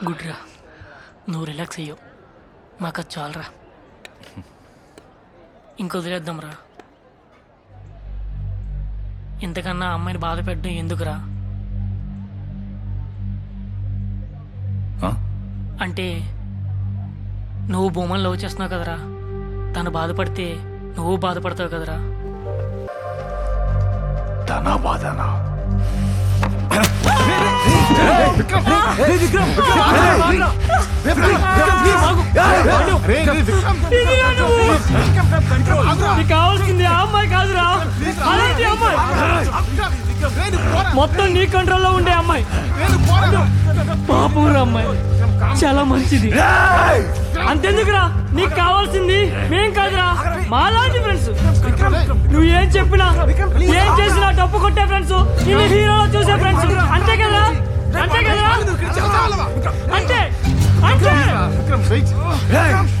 గుడ్రా నువ్వు రిలాక్స్ అయ్యో మాకు అది చాలరా ఇంకొదిలేద్దాంరా ఇంతకన్నా ఆ అమ్మాయిని బాధ పెట్టడం ఎందుకురా ఆ? అంటే నువ్వు భూమని లవ్ చేస్తున్నావు కదరా తను బాధపడితే నువ్వు బాధపడతావు కదరా తన బాధనా నీకు కావాల్సింది ఆ అమ్మాయి కాదురా అలాంటి అమ్మాయి మొత్తం నీ కంట్రోల్లో ఉండే అమ్మాయి పాపూరు అమ్మాయి చాలా మంచిది అంతెందుకురా నీకు కావాల్సింది మేం కాదురా మాలాంటి ఫ్రెండ్స్ నువ్వు ఏం చెప్పినా ఏం చేసినా డబ్బు కొట్టే ఫ్రెండ్స్ నేను హీరోలో చూసే ఫ్రెండ్స్ అంతే కదా అంతే కదా అంతే అంతే